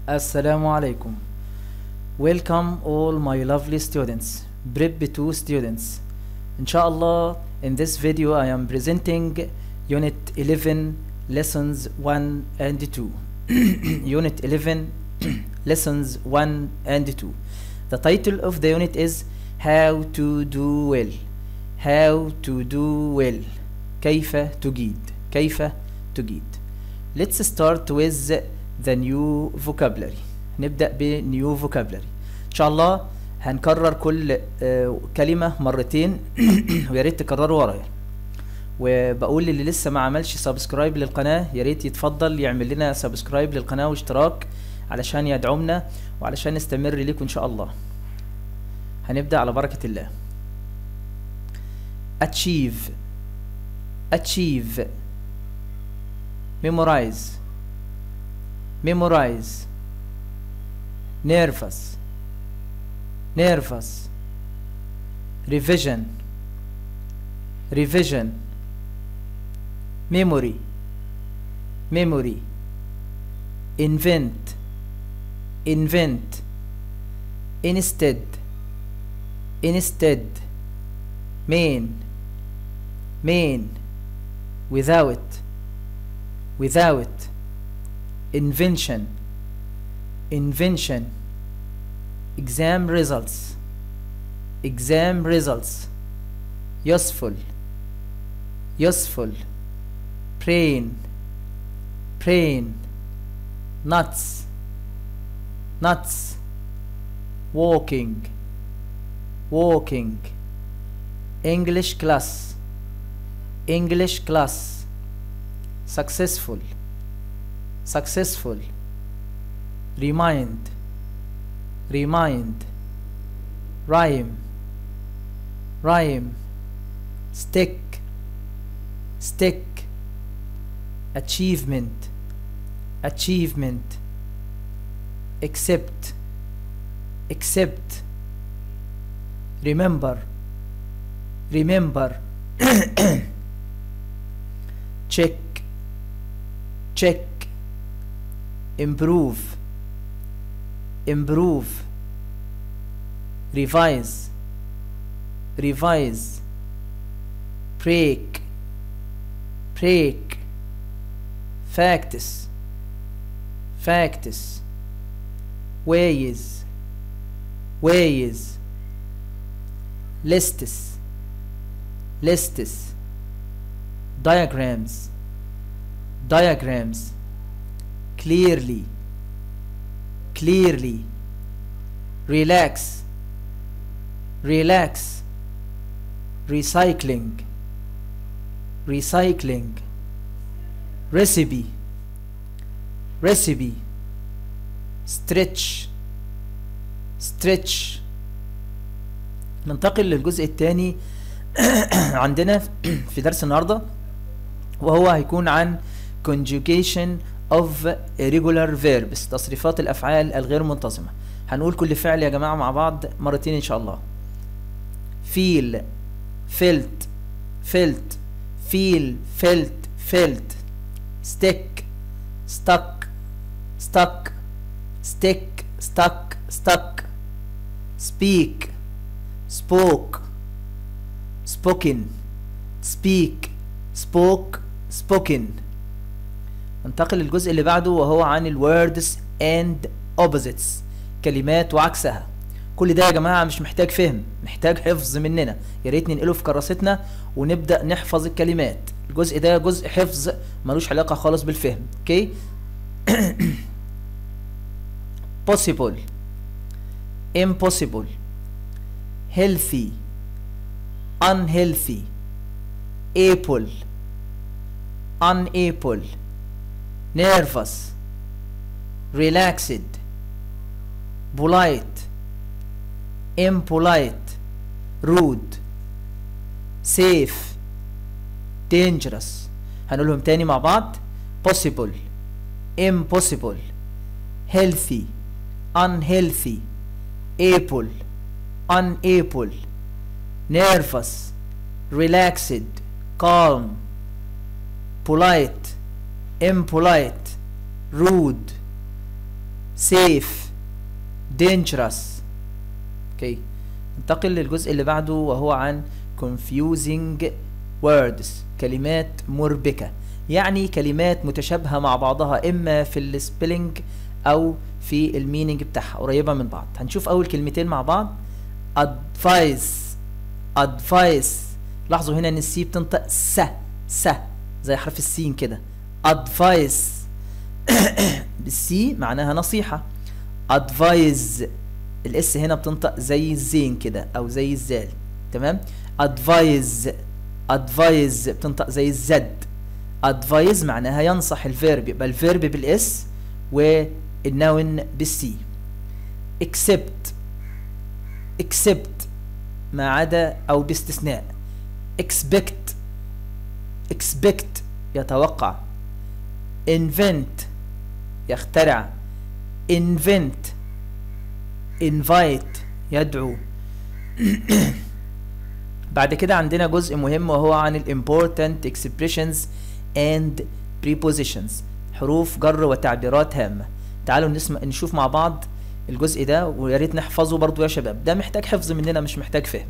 Assalamu alaikum. Welcome all my lovely students, Prep 2 students. Inshallah, in this video I am presenting Unit 11 Lessons 1 and 2. unit 11 Lessons 1 and 2. The title of the unit is How to do well. How to do well. كيف تجيد. كيف تجيد. Let's start with the new vocabulary. نبدأ ب new vocabulary. إن شاء الله هنكرر كل آه، كلمة مرتين ويا ريت تكرروا ورايا. وبقول للي لسه ما عملش سبسكرايب للقناة يا ريت يتفضل يعمل لنا سبسكرايب للقناة واشتراك علشان يدعمنا وعلشان نستمر ليكم إن شاء الله. هنبدأ على بركة الله. achieve achieve memorize memorize nervous nervous revision revision memory memory invent invent instead instead main main without without invention invention exam results exam results useful useful praying praying nuts nuts walking walking english class english class successful successful remind remind rhyme rhyme stick stick achievement achievement accept accept remember remember check check improve improve revise revise break break facts facts ways ways lists lists diagrams diagrams clearly clearly relax relax recycling recycling recipe recipe stretch stretch ننتقل للجزء الثاني عندنا في درس النهارده وهو هيكون عن conjugation of irregular verbs تصريفات الافعال الغير منتظمه هنقول كل فعل يا جماعه مع بعض مرتين ان شاء الله feel felt felt feel felt felt stick stuck stuck stick stuck stuck speak spoke spoken speak spoke spoken ننتقل للجزء اللي بعده وهو عن ال words and opposites كلمات وعكسها كل ده يا جماعة مش محتاج فهم محتاج حفظ مننا يا ريت ننقله في كراستنا ونبدأ نحفظ الكلمات الجزء ده جزء حفظ ملوش علاقة خالص بالفهم اوكي possible impossible healthy unhealthy able unable nervous relaxed polite impolite rude safe dangerous هنقولهم تاني مع بعض possible impossible healthy unhealthy able unable nervous relaxed calm polite impolite rude safe dangerous اوكي ننتقل للجزء اللي بعده وهو عن confusing words كلمات مربكة يعني كلمات متشابهة مع بعضها إما في السبيلنج أو في المينينج بتاعها قريبة من بعض هنشوف أول كلمتين مع بعض advice advice لاحظوا هنا إن السي بتنطق س س زي حرف السين كده advice بالسي معناها نصيحة advise الاس هنا بتنطق زي الزين كده او زي الزال تمام advise advise بتنطق زي الزد advise معناها ينصح الفيرب يبقى الفيرب بالاس والنون بالسي except except ما عدا او باستثناء expect expect يتوقع invent يخترع invent invite يدعو بعد كده عندنا جزء مهم وهو عن ال important expressions and prepositions حروف جر وتعبيرات هامة تعالوا نسمع نشوف مع بعض الجزء ده ويا ريت نحفظه برضو يا شباب ده محتاج حفظ مننا مش محتاج فهم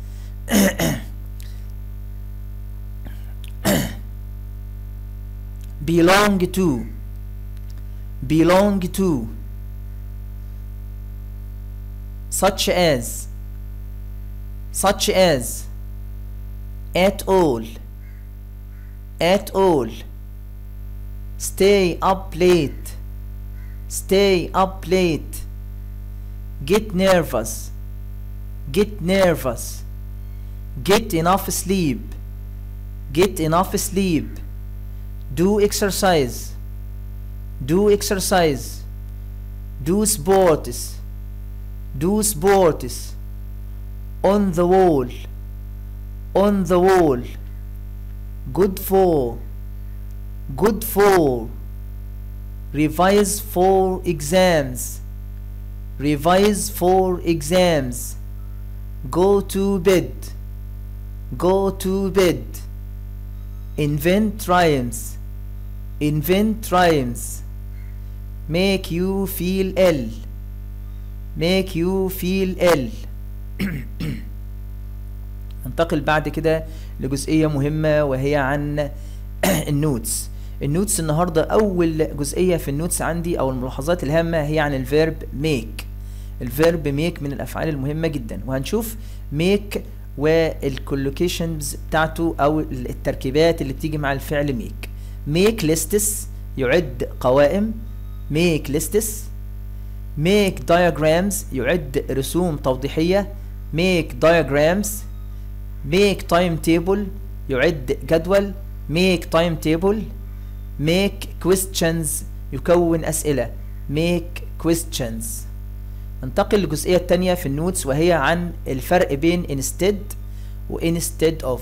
belong to belong to such as such as at all at all stay up late stay up late get nervous get nervous get enough sleep get enough sleep do exercise do exercise do sports do sports on the wall on the wall good for good for revise for exams revise for exams go to bed go to bed invent rhymes invent rhymes make you feel ill make you feel ill ننتقل بعد كده لجزئية مهمة وهي عن النوتس النوتس النهاردة أول جزئية في النوتس عندي أو الملاحظات الهامة هي عن الفيرب make الفيرب make من الأفعال المهمة جدا وهنشوف make والكولوكيشنز بتاعته أو التركيبات اللي بتيجي مع الفعل make make lists يعد قوائم make lists make diagrams يعد رسوم توضيحية make diagrams make timetable يعد جدول make timetable make questions يكون أسئلة make questions ننتقل للجزئية الثانية في النوتس وهي عن الفرق بين instead و instead of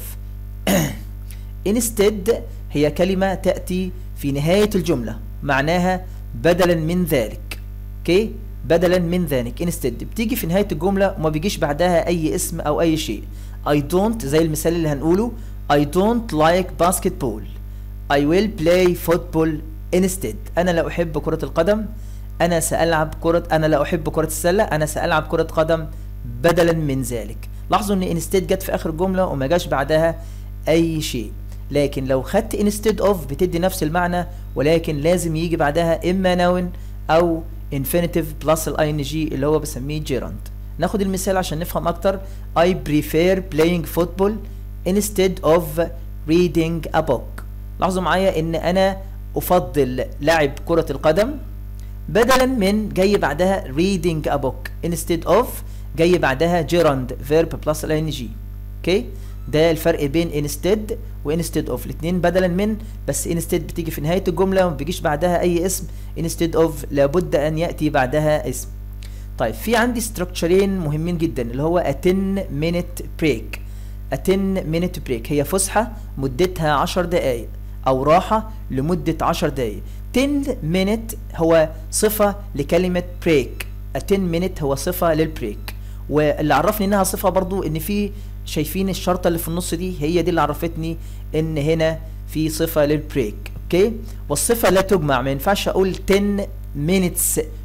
instead هي كلمة تأتي في نهاية الجملة معناها بدلا من ذلك اوكي بدلا من ذلك instead بتيجي في نهاية الجملة وما بيجيش بعدها أي اسم أو أي شيء I don't زي المثال اللي هنقوله I don't like basketball I will play football instead أنا لا أحب كرة القدم أنا سألعب كرة أنا لا أحب كرة السلة أنا سألعب كرة قدم بدلا من ذلك لاحظوا إن instead جت في آخر الجملة وما جاش بعدها أي شيء لكن لو خدت instead of بتدي نفس المعنى ولكن لازم يجي بعدها إما noun أو infinitive plus ال ing اللي هو بسميه gerund ناخد المثال عشان نفهم أكتر I prefer playing football instead of reading a book لاحظوا معايا إن أنا أفضل لعب كرة القدم بدلا من جاي بعدها reading a book instead of جاي بعدها gerund verb plus ال ing اوكي ده الفرق بين instead و instead of الاثنين بدلا من بس instead بتيجي في نهاية الجملة وما بيجيش بعدها أي اسم instead of لابد أن يأتي بعدها اسم طيب في عندي ستراكشرين مهمين جدا اللي هو a 10 minute break a 10 minute break هي فسحة مدتها 10 دقايق أو راحة لمدة 10 دقايق 10 minute هو صفة لكلمة break a 10 minute هو صفة للبريك واللي عرفني انها صفة برضو ان في شايفين الشرطة اللي في النص دي هي دي اللي عرفتني ان هنا في صفة للبريك اوكي والصفة لا تجمع ما ينفعش اقول 10 minutes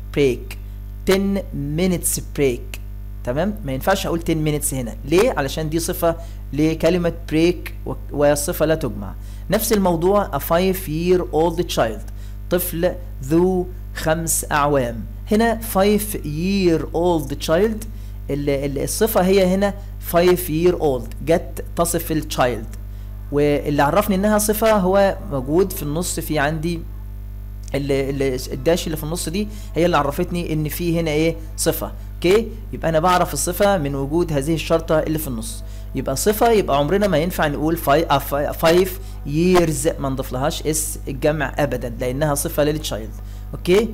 break 10 minutes break تمام ما ينفعش اقول 10 minutes هنا ليه علشان دي صفه لكلمه break وصفه لا تجمع نفس الموضوع a 5 year old child طفل ذو خمس اعوام هنا 5 year old child الصفه هي هنا 5 year old جت تصف التشايلد واللي عرفني انها صفه هو موجود في النص في عندي اللي الداش اللي في النص دي هي اللي عرفتني ان في هنا ايه صفه اوكي يبقى انا بعرف الصفه من وجود هذه الشرطه اللي في النص يبقى صفه يبقى عمرنا ما ينفع نقول 5 years ما نضيفلهاش اس الجمع ابدا لانها صفه للتشايلد اوكي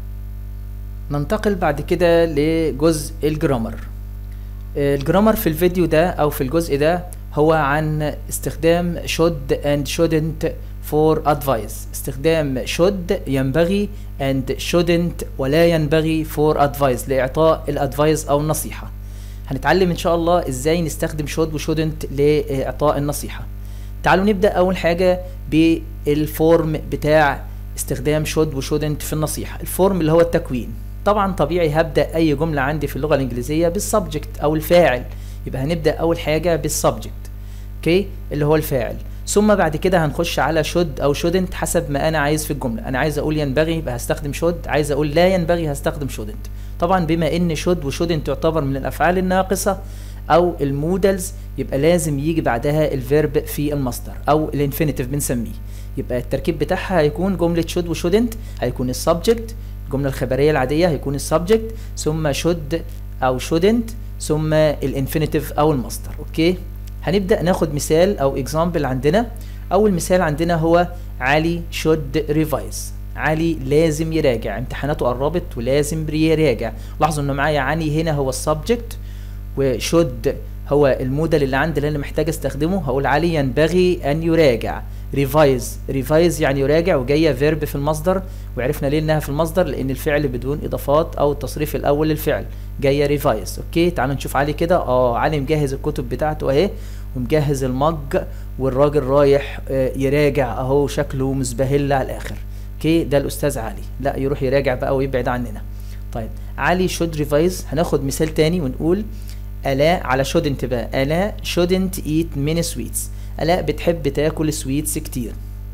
ننتقل بعد كده لجزء الجرامر الجرامر في الفيديو ده او في الجزء ده هو عن استخدام should and shouldn't for advice استخدام should ينبغي and shouldn't ولا ينبغي for advice لإعطاء الادفايس أو النصيحة هنتعلم إن شاء الله إزاي نستخدم should و shouldn't لإعطاء النصيحة تعالوا نبدأ أول حاجة بالفورم بتاع استخدام should و shouldn't في النصيحة الفورم اللي هو التكوين طبعا طبيعي هبدأ أي جملة عندي في اللغة الإنجليزية بالسبجكت أو الفاعل يبقى هنبدأ أول حاجة بالسبجكت اوكي اللي هو الفاعل ثم بعد كده هنخش على should او shouldn't حسب ما انا عايز في الجمله انا عايز اقول ينبغي يبقى هستخدم should عايز اقول لا ينبغي هستخدم shouldn't طبعا بما ان should و shouldn't تعتبر من الافعال الناقصه او المودلز يبقى لازم يجي بعدها الفيرب في المصدر او الانفينيتيف بنسميه يبقى التركيب بتاعها هيكون جمله should و shouldn't هيكون السبجكت الجمله الخبريه العاديه هيكون السبجكت ثم should او shouldn't ثم الانفينيتيف او المصدر اوكي هنبدأ ناخد مثال أو اكزامبل عندنا أول مثال عندنا هو علي should revise علي لازم يراجع امتحاناته قربت ولازم يراجع لاحظوا انه معايا علي هنا هو السبجكت وشود هو الموديل اللي عندي اللي انا محتاج استخدمه هقول علي ينبغي ان يراجع ريفايز ريفايز يعني يراجع وجايه فيرب في المصدر وعرفنا ليه انها في المصدر لان الفعل بدون اضافات او التصريف الاول للفعل جايه ريفايز اوكي تعالوا نشوف علي كده اه علي مجهز الكتب بتاعته اهي ومجهز المج والراجل رايح آه يراجع اهو شكله مزبهل على الاخر اوكي ده الاستاذ علي لا يروح يراجع بقى ويبعد عننا طيب علي شود ريفايز هناخد مثال تاني ونقول الاء على شود انتباه الاء shouldn't eat many sweets الاء بتحب تاكل سويتس كتير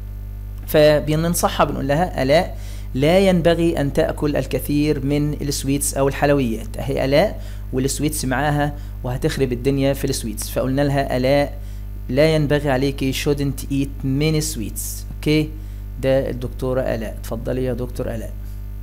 فبننصحها بنقول لها الاء لا ينبغي ان تاكل الكثير من السويتس او الحلويات اهي الاء والسويتس معاها وهتخرب الدنيا في السويتس فقلنا لها الاء لا ينبغي عليكي shouldn't eat many sweets اوكي ده الدكتورة الاء اتفضلي يا دكتور الاء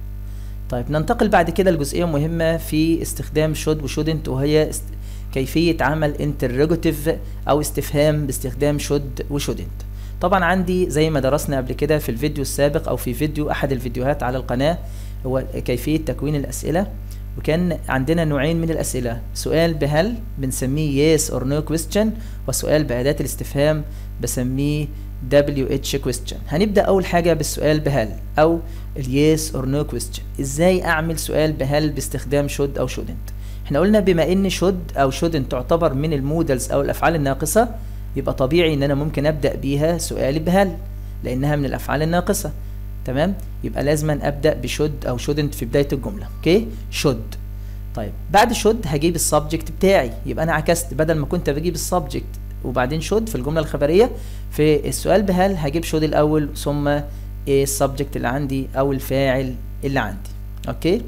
طيب ننتقل بعد كده لجزئية مهمة في استخدام should و shouldn't وهي است... كيفية عمل interrogative أو استفهام باستخدام should و shouldn't طبعا عندي زي ما درسنا قبل كده في الفيديو السابق أو في فيديو أحد الفيديوهات على القناة هو كيفية تكوين الأسئلة وكان عندنا نوعين من الأسئلة سؤال بهل بنسميه yes or no question وسؤال بأداة الاستفهام بسميه WH question هنبدأ أول حاجة بالسؤال بهل أو ال yes or no question إزاي أعمل سؤال بهل باستخدام should أو shouldn't احنا قلنا بما ان should او shouldn't تعتبر من المودلز او الافعال الناقصة يبقى طبيعي ان انا ممكن ابدأ بيها سؤال بهل لانها من الافعال الناقصة تمام يبقى لازما ابدأ بشود او shouldn't في بداية الجملة اوكي should طيب بعد should هجيب السبجكت بتاعي يبقى انا عكست بدل ما كنت بجيب السبجكت وبعدين should في الجملة الخبرية في السؤال بهل هجيب should الاول ثم ايه السبجكت اللي عندي او الفاعل اللي عندي اوكي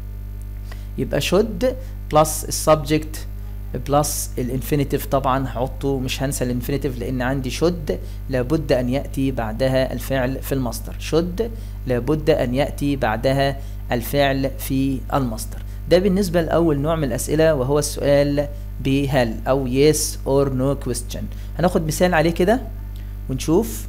يبقى should بلس السبجكت بلس الانفينيتيف طبعا هحطه مش هنسى الانفينيتيف لان عندي should لابد ان ياتي بعدها الفعل في المصدر should لابد ان ياتي بعدها الفعل في المصدر ده بالنسبه لاول نوع من الاسئله وهو السؤال بهل او yes or no question هناخد مثال عليه كده ونشوف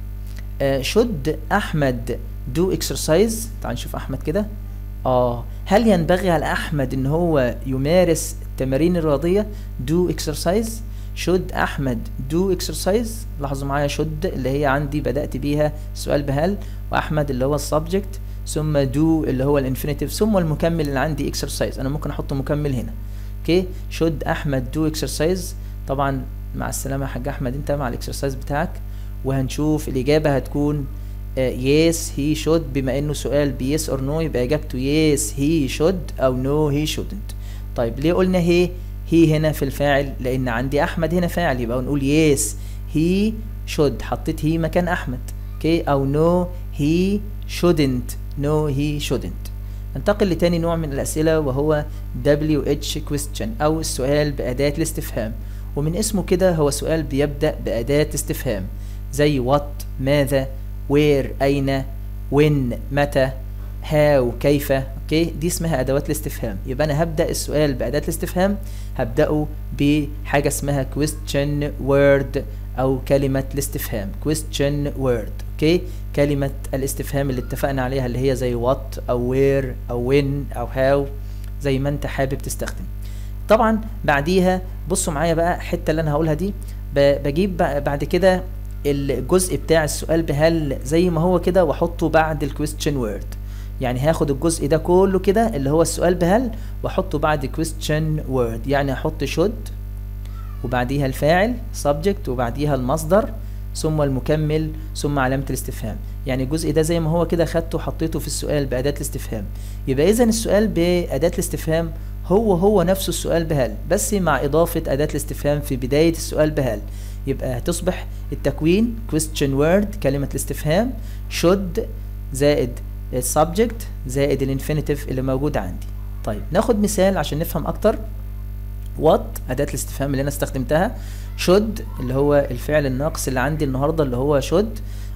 uh, should احمد do exercise تعال نشوف احمد كده اه هل ينبغي على احمد ان هو يمارس التمارين الرياضيه do exercise should احمد do exercise لاحظوا معايا should اللي هي عندي بدات بيها سؤال بهل واحمد اللي هو السبجكت ثم do اللي هو الانفينيتيف ثم المكمل اللي عندي exercise انا ممكن احط مكمل هنا اوكي should احمد do exercise طبعا مع السلامه يا حاج احمد انت مع الاكسرسايز بتاعك وهنشوف الاجابه هتكون uh, yes he should بما انه سؤال ب yes or no يبقى اجابته yes he should او no he shouldn't طيب ليه قلنا هي هي هنا في الفاعل لان عندي احمد هنا فاعل يبقى نقول yes he should حطيت هي مكان احمد اوكي او no he shouldn't no he shouldn't ننتقل لتاني نوع من الأسئلة وهو WH question أو السؤال بأداة الاستفهام ومن اسمه كده هو سؤال بيبدأ بأداة استفهام زي what ماذا where أين when متى how كيف اوكي دي اسمها ادوات الاستفهام يبقى انا هبدا السؤال باداه الاستفهام هبداه بحاجه اسمها question word او كلمه الاستفهام question word اوكي كلمه الاستفهام اللي اتفقنا عليها اللي هي زي what او where او when او how زي ما انت حابب تستخدم طبعا بعديها بصوا معايا بقى الحته اللي انا هقولها دي بجيب بعد كده الجزء بتاع السؤال بهل زي ما هو كده واحطه بعد الكويستشن وورد يعني هاخد الجزء ده كله كده اللي هو السؤال بهل واحطه بعد question word يعني احط should وبعديها الفاعل subject وبعديها المصدر ثم المكمل ثم علامة الاستفهام يعني الجزء ده زي ما هو كده خدته وحطيته في السؤال بأداة الاستفهام يبقى إذا السؤال بأداة الاستفهام هو هو نفسه السؤال بهل بس مع إضافة أداة الاستفهام في بداية السؤال بهل يبقى هتصبح التكوين question word كلمة الاستفهام should زائد السبجكت زائد الانفينيتيف اللي موجود عندي طيب ناخد مثال عشان نفهم اكتر what اداه الاستفهام اللي انا استخدمتها should اللي هو الفعل الناقص اللي عندي النهارده اللي هو should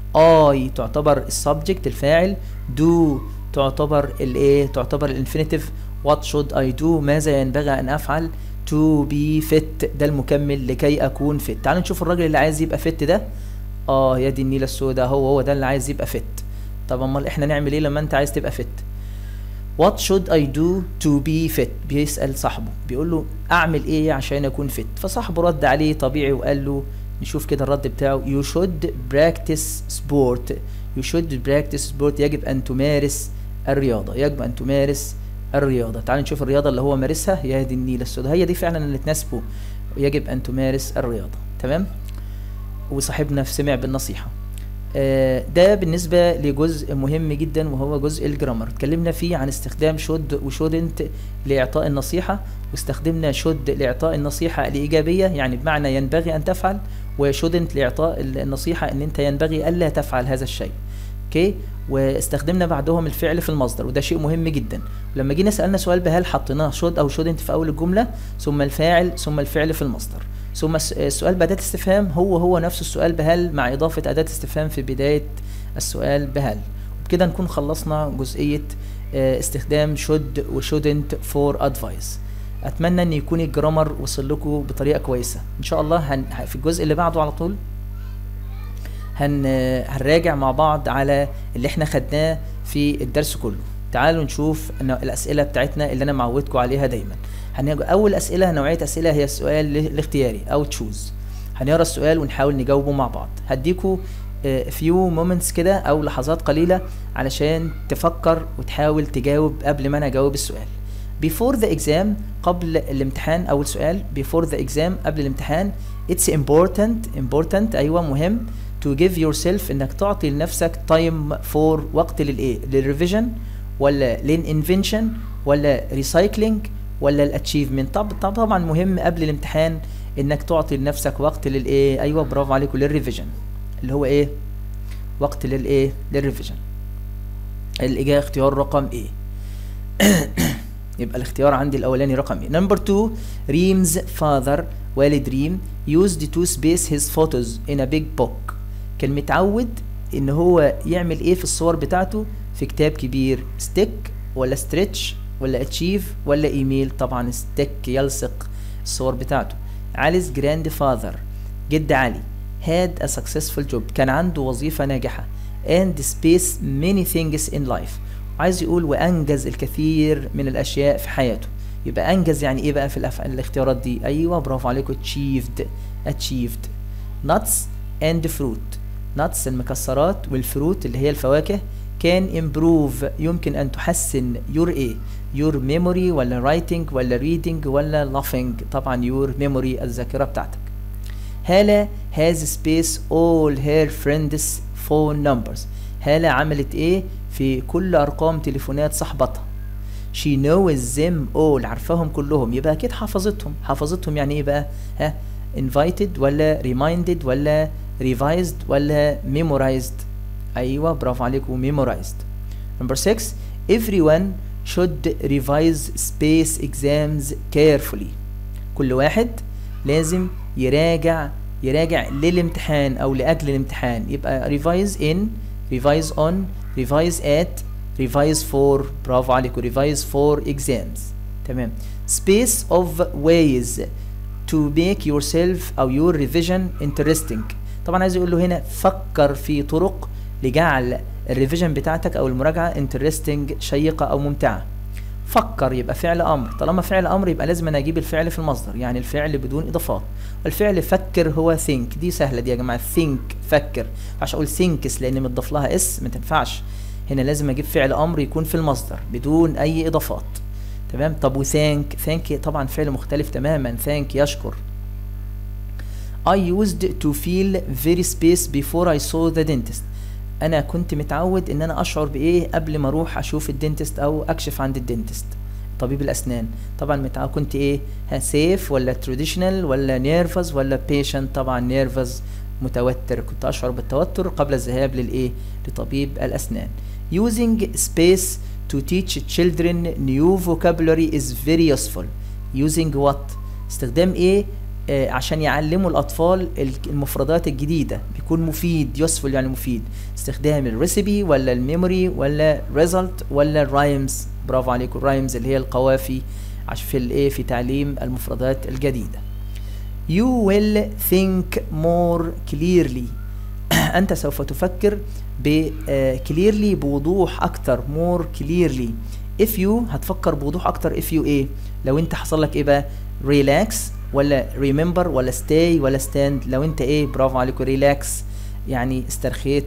I تعتبر السبجكت الفاعل do تعتبر الايه تعتبر الانفينيتيف what should I do ماذا ينبغي ان افعل to be fit ده المكمل لكي اكون fit تعالوا نشوف الراجل اللي عايز يبقى fit ده اه يا دي النيله السوداء هو هو ده اللي عايز يبقى fit طب امال احنا نعمل ايه لما انت عايز تبقى فت What should I do to be fit بيسأل صاحبه بيقول له اعمل ايه عشان اكون فت فصاحبه رد عليه طبيعي وقال له نشوف كده الرد بتاعه you should practice sport you should practice sport يجب ان تمارس الرياضة يجب ان تمارس الرياضة تعال نشوف الرياضة اللي هو مارسها يا دي النيلة السوداء هي دي فعلا اللي تناسبه يجب ان تمارس الرياضة تمام وصاحبنا سمع بالنصيحة ده بالنسبة لجزء مهم جدا وهو جزء الجرامر اتكلمنا فيه عن استخدام شود وشودنت لإعطاء النصيحة واستخدمنا شود لإعطاء النصيحة الإيجابية يعني بمعنى ينبغي أن تفعل وشودنت لإعطاء النصيحة أن أنت ينبغي ألا تفعل هذا الشيء اوكي واستخدمنا بعدهم الفعل في المصدر وده شيء مهم جدا ولما جينا سالنا سؤال بهل حطيناه شود او شودنت في اول الجمله ثم الفاعل ثم الفعل في المصدر ثم السؤال بأداة استفهام هو هو نفس السؤال بهل مع إضافة أداة استفهام في بداية السؤال بهل وبكده نكون خلصنا جزئية استخدام should و shouldn't for advice أتمنى أن يكون الجرامر وصل لكم بطريقة كويسة إن شاء الله هن في الجزء اللي بعده على طول هن هنراجع مع بعض على اللي احنا خدناه في الدرس كله تعالوا نشوف الأسئلة بتاعتنا اللي أنا معودكم عليها دايما اول اسئله نوعيه اسئله هي السؤال الاختياري او تشوز هنقرا السؤال ونحاول نجاوبه مع بعض هديكوا فيو مومنتس كده او لحظات قليله علشان تفكر وتحاول تجاوب قبل ما انا اجاوب السؤال before the exam قبل الامتحان اول سؤال before the exam قبل الامتحان it's important important ايوه مهم to give yourself انك تعطي لنفسك time for وقت للايه للريفيجن ولا للانفنشن ولا ريسايكلينج ولا الاتشيفمنت طب, طب طبعا مهم قبل الامتحان انك تعطي لنفسك وقت للايه ايوه برافو عليكم للريفيجن اللي هو ايه وقت للايه للريفيجن الاجابه اختيار رقم ايه يبقى الاختيار عندي الاولاني رقم ايه نمبر 2 ريمز فاذر والد ريم used to space his photos in a big book كان متعود ان هو يعمل ايه في الصور بتاعته في كتاب كبير ستيك ولا ستريتش ولا اتشيف ولا ايميل طبعا ستيك يلصق الصور بتاعته علي's grandfather جد علي had a successful job كان عنده وظيفة ناجحة and space many things in life عايز يقول وانجز الكثير من الاشياء في حياته يبقى انجز يعني ايه بقى في الأف... الاختيارات دي ايوه برافو عليكم achieved achieved nuts and fruit nuts المكسرات والفروت اللي هي الفواكه can improve يمكن ان تحسن your ايه your memory ولا writing ولا reading ولا laughing طبعا your memory الذاكرة بتاعتك هالة has space all her friends phone numbers هالة عملت ايه في كل ارقام تليفونات صاحبتها she knows them all عارفاهم كلهم يبقى اكيد حافظتهم حافظتهم يعني ايه بقى ها invited ولا reminded ولا revised ولا memorized ايوه برافو عليكم memorized number 6 everyone should revise space exams carefully كل واحد لازم يراجع يراجع للامتحان او لاجل الامتحان يبقى revise in revise on revise at revise for برافو عليكم revise for exams تمام space of ways to make yourself او your revision interesting طبعا عايز يقول له هنا فكر في طرق لجعل الريفيجن بتاعتك او المراجعه interesting شيقه او ممتعه فكر يبقى فعل امر طالما فعل امر يبقى لازم انا اجيب الفعل في المصدر يعني الفعل بدون اضافات الفعل فكر هو think دي سهله دي يا جماعه think فكر ما ينفعش اقول thinks لان متضاف لها اس ما تنفعش هنا لازم اجيب فعل امر يكون في المصدر بدون اي اضافات تمام طب وثانك ثانك طبعا فعل مختلف تماما ثانك يشكر I used to feel very space before I saw the dentist انا كنت متعود ان انا اشعر بايه قبل ما اروح اشوف الدنتست او اكشف عند الدنتست طبيب الاسنان طبعا متعود كنت ايه ها سيف ولا تراديشنال ولا نيرفز ولا بيشنت طبعا نيرفز متوتر كنت اشعر بالتوتر قبل الذهاب للايه لطبيب الاسنان using space to teach children new vocabulary is very useful using what استخدام ايه آه عشان يعلموا الاطفال المفردات الجديده بيكون مفيد يوسفل يعني مفيد استخدام الريسبي ولا الميموري ولا ريزلت ولا الرايمز برافو عليكم الرايمز اللي هي القوافي عشان في الايه في تعليم المفردات الجديده you will think more clearly انت سوف تفكر ب uh, clearly بوضوح اكتر more clearly if you هتفكر بوضوح اكتر if you ايه لو انت حصل لك ايه بقى relax ولا remember ولا stay ولا stand لو انت ايه برافو عليكم relax يعني استرخيت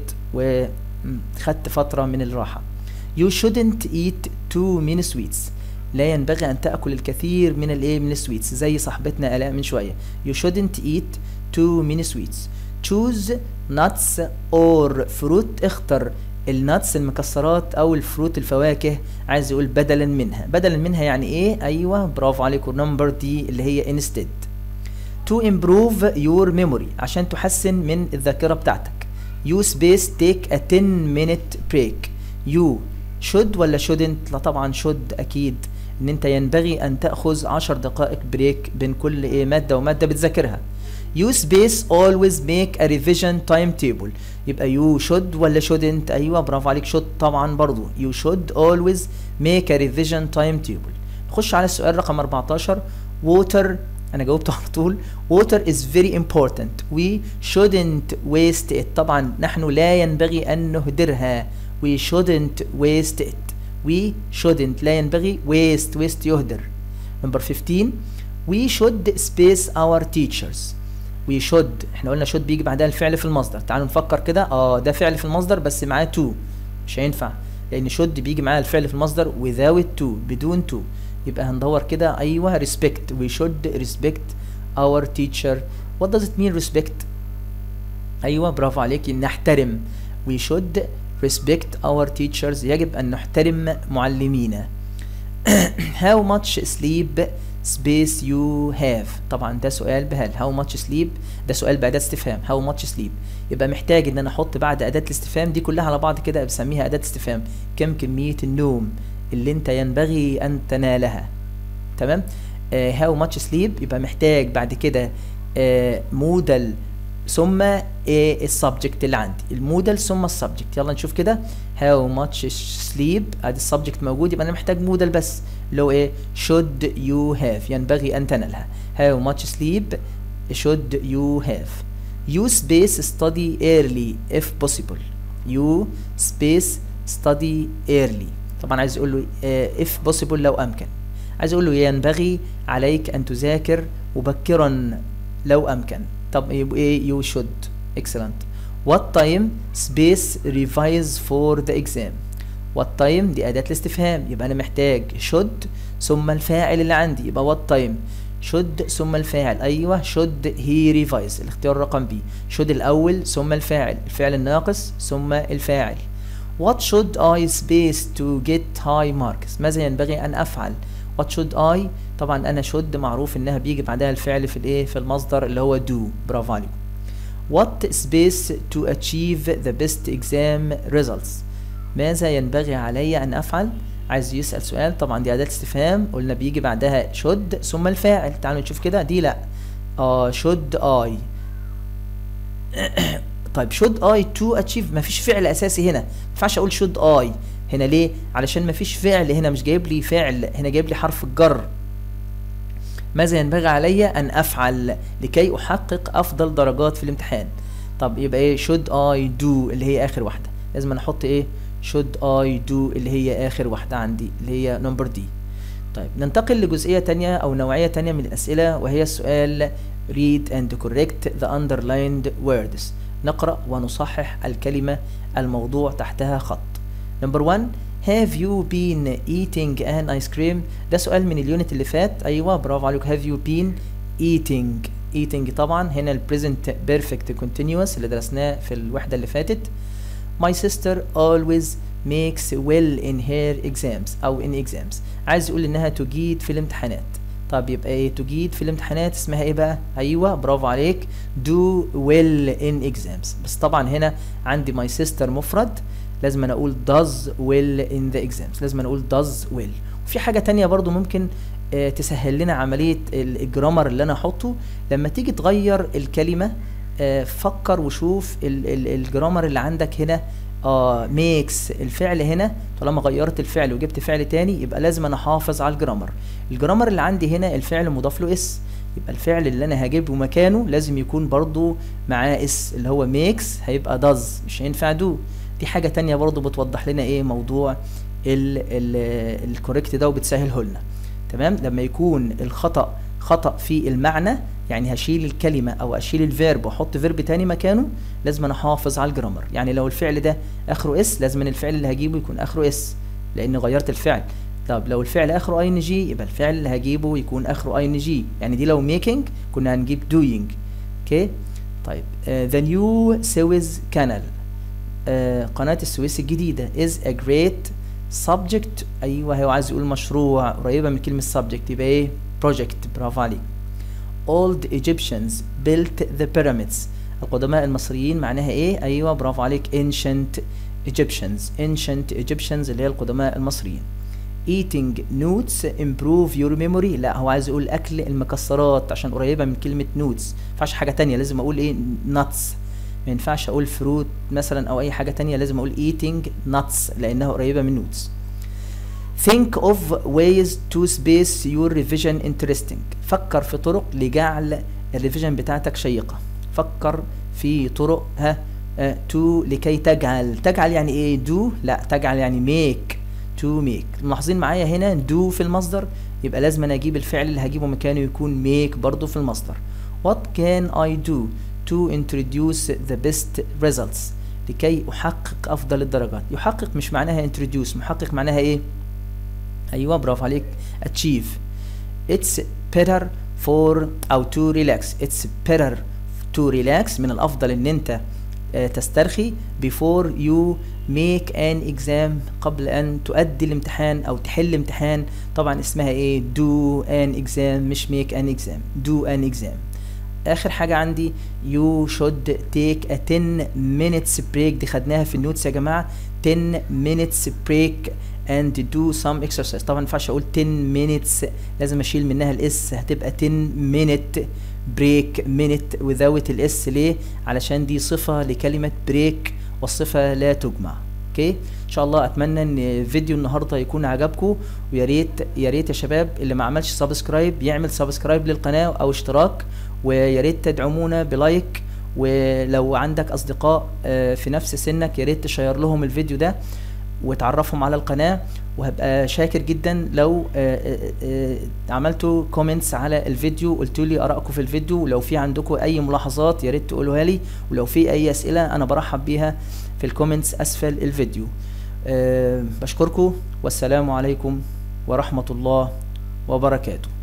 وخدت فترة من الراحة you shouldn't eat too many sweets لا ينبغي ان تاكل الكثير من الايه من السويتس زي صاحبتنا الاء من شويه you shouldn't eat too many sweets choose nuts or fruit اختر الناتس المكسرات او الفروت الفواكه عايز يقول بدلا منها بدلا منها يعني ايه ايوه برافو عليكم نمبر دي اللي هي instead to improve your memory عشان تحسن من الذاكره بتاعتك you space take a 10 minute break you should ولا shouldn't لا طبعا should اكيد ان انت ينبغي ان تاخذ 10 دقائق بريك بين كل ايه ماده وماده بتذاكرها you space always make a revision timetable يبقى you should ولا shouldn't ايوه برافو عليك should طبعا برضو you should always make a revision timetable نخش على السؤال رقم 14 water انا جاوبته على طول water is very important we shouldn't waste it طبعا نحن لا ينبغي ان نهدرها we shouldn't waste it we shouldn't لا ينبغي waste waste يهدر number 15 we should space our teachers we should احنا قلنا should بيجي بعدها الفعل في المصدر تعالوا نفكر كده اه ده فعل في المصدر بس معاه to مش هينفع لان should بيجي معاه الفعل في المصدر without to بدون to يبقى هندور كده ايوه respect we should respect our teacher what does it mean respect ايوه برافو عليك نحترم we should respect our teachers يجب ان نحترم معلمينا how much sleep space you have طبعا ده سؤال بهل how much sleep ده سؤال بأداة استفهام how much sleep يبقى محتاج ان انا احط بعد أداة الاستفهام دي كلها على بعض كده بسميها أداة استفهام كم كمية النوم اللي انت ينبغي ان تنالها تمام آه how much sleep يبقى محتاج بعد كده آه مودل ثم ايه السبجكت اللي عندي المودل ثم السبجكت يلا نشوف كده how much sleep ادي السبجكت موجود يبقى انا محتاج مودل بس اللي هو ايه should you have ينبغي ان تنالها how much sleep should you have you space study early if possible you space study early طبعا عايز اقول له uh, if possible لو امكن عايز اقول له ينبغي عليك ان تذاكر مبكرا لو امكن طب يبقى ايه you should excellent what time space revise for the exam what time دي أداة الاستفهام يبقى أنا محتاج should ثم الفاعل اللي عندي يبقى what time should ثم الفاعل أيوه should he revise الاختيار رقم بي should الأول ثم الفاعل الفعل الناقص ثم الفاعل what should I space to get high marks ماذا ينبغي أن أفعل what should I طبعا أنا should معروف إنها بيجي بعدها الفعل في الإيه في المصدر اللي هو do برافو عليكم what space to achieve the best exam results ماذا ينبغي علي أن أفعل عايز يسأل سؤال طبعا دي أداة استفهام قلنا بيجي بعدها should ثم الفاعل تعالوا نشوف كده دي لا آه should I طيب should I to achieve مفيش فعل أساسي هنا مينفعش أقول should I هنا ليه؟ علشان مفيش فعل هنا مش جايب لي فعل هنا جايب لي حرف الجر ماذا ينبغي علي أن أفعل لكي أحقق أفضل درجات في الامتحان طب يبقى إيه should I do اللي هي آخر واحدة لازم أنا أحط إيه should I do اللي هي آخر واحدة عندي اللي هي نمبر دي طيب ننتقل لجزئية تانية أو نوعية تانية من الأسئلة وهي السؤال read and correct the underlined words نقرأ ونصحح الكلمة الموضوع تحتها خط نمبر 1 have you been eating an ice cream ده سؤال من اليونت اللي فات ايوه برافو عليك have you been eating eating طبعا هنا ال present perfect continuous اللي درسناه في الوحدة اللي فاتت my sister always makes well in her exams او in exams عايز يقول انها تجيد في الامتحانات طب يبقى ايه تجيد في الامتحانات اسمها ايه بقى ايوه برافو عليك do well in exams بس طبعا هنا عندي my sister مفرد لازم أنا اقول does well in the exams لازم أنا اقول does well وفي حاجه تانية برضو ممكن آه تسهل لنا عمليه الجرامر اللي انا احطه لما تيجي تغير الكلمه آه فكر وشوف ال ال الجرامر اللي عندك هنا اه ميكس الفعل هنا طالما غيرت الفعل وجبت فعل تاني يبقى لازم انا احافظ على الجرامر الجرامر اللي عندي هنا الفعل مضاف له اس يبقى الفعل اللي انا هجيبه مكانه لازم يكون برضو معاه اس اللي هو ميكس هيبقى does مش هينفع do دي حاجة تانية برضو بتوضح لنا ايه موضوع الكوريكت ده وبتسهله لنا تمام لما يكون الخطأ خطأ في المعنى يعني هشيل الكلمة او اشيل الفيرب واحط فيرب تاني مكانه لازم انا احافظ على الجرامر يعني لو الفعل ده اخره اس لازم الفعل اللي هجيبه يكون اخره اس لان غيرت الفعل طب لو الفعل اخره اي ان جي يبقى الفعل اللي هجيبه يكون اخره اي ان جي يعني دي لو ميكينج كنا هنجيب doing اوكي طيب ذا نيو سويز كانال قناة السويس الجديدة is a great subject أيوه هو عايز يقول مشروع قريبة من كلمة subject يبقى إيه project برافو عليك old Egyptians built the pyramids القدماء المصريين معناها إيه أيوه برافو عليك ancient Egyptians ancient Egyptians اللي هي القدماء المصريين eating nuts improve your memory لا هو عايز يقول أكل المكسرات عشان قريبة من كلمة nuts مينفعش حاجة تانية لازم أقول إيه nuts ما ينفعش اقول فروت مثلا او اي حاجه تانية لازم اقول eating nuts لانها قريبه من nuts think of ways to space your revision interesting فكر في طرق لجعل الريفيجن بتاعتك شيقه فكر في طرق ها uh, to لكي تجعل تجعل يعني ايه do لا تجعل يعني make to make ملاحظين معايا هنا do في المصدر يبقى لازم انا اجيب الفعل اللي هجيبه مكانه يكون make برضو في المصدر what can I do to introduce the best results لكي أحقق أفضل الدرجات يحقق مش معناها introduce محقق معناها إيه أيوة برافو عليك achieve it's better for أو to relax it's better to relax من الأفضل إن أنت تسترخي before you make an exam قبل أن تؤدي الامتحان أو تحل امتحان طبعا اسمها إيه do an exam مش make an exam do an exam اخر حاجه عندي you should take a 10 minutes break دي خدناها في النوتس يا جماعه 10 minutes break and do some exercise طبعا ما ينفعش اقول 10 minutes لازم اشيل منها الاس هتبقى 10 minute break minute without الاس ليه علشان دي صفه لكلمه break والصفه لا تجمع اوكي ان شاء الله اتمنى ان فيديو النهارده يكون عجبكم ويا ريت يا ريت يا شباب اللي ما عملش سبسكرايب يعمل سبسكرايب للقناه او اشتراك ويا ريت تدعمونا بلايك ولو عندك اصدقاء في نفس سنك يا ريت تشير لهم الفيديو ده وتعرفهم على القناه وهبقى شاكر جدا لو عملتوا كومنتس على الفيديو قلتوا لي ارائكم في الفيديو ولو في عندكم اي ملاحظات يا ريت تقولوها لي ولو في اي اسئله انا برحب بيها في الكومنتس اسفل الفيديو أه بشكركم والسلام عليكم ورحمه الله وبركاته